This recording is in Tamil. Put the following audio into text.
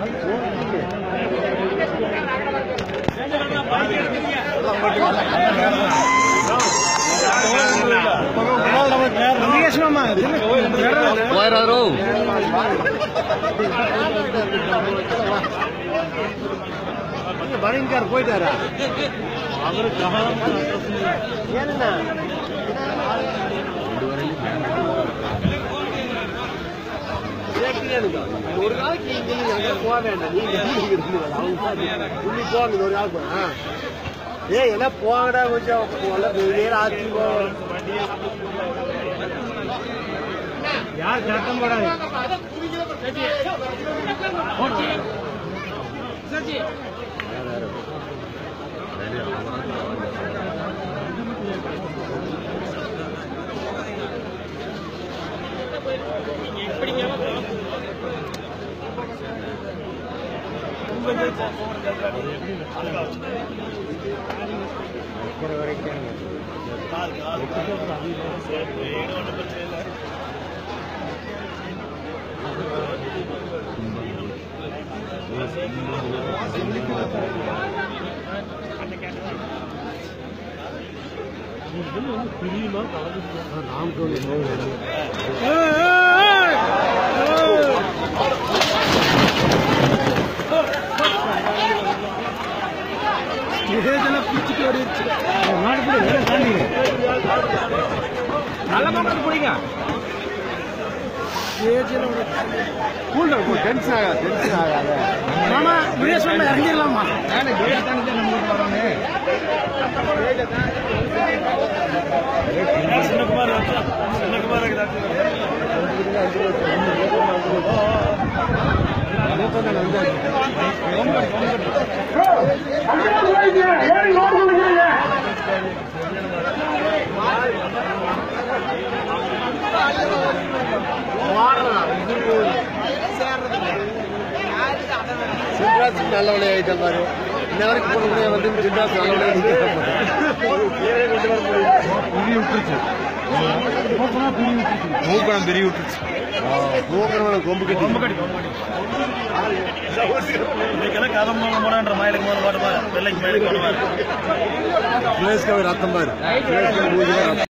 போயிடாரோ பழனிக்கார் போயிட்டாரா அவரு ஏன்னா ஒரு நாளைக்கு நீங்க அங்க போக வேண்டாம் நீங்க வீட்டுக்கு இருந்தீங்க. அவங்க பாத்து, உள்ளி போங்க ஒரு நாள் போங்க ஆ. ஏய் எல்லாம் போங்கடா கொஞ்சம் எல்லாம் வெளியே ஆச்சு யார் சட்டம் போடாது டென்ஷன் ஆகாது டென்ஷன் ஆகாது மாமா விரேஸ்வரன் இறங்கிடலாமா சிவராஜ் நல்ல விளையாடிட்ட பாரு இன்ன வரைக்கும் போன முடியாது வந்து சிவராஜ் நல்ல விளையாடி மூக்கணம் பெரிய விட்டுருச்சு மூக்கணும் கொம்பு கட்டி கொம்பு கட்டி இதுக்கெல்லாம் கதம் போடான்ற மயிலுக்கு முதல்ல பாட்டு பாரு வெள்ளைக்கு மயிலுக்கு பாட்டு பாரு சுரேஷ் கவி ரத்தம் பாரு சுரேஷ் கவி மூஞ்சில ரத்தம்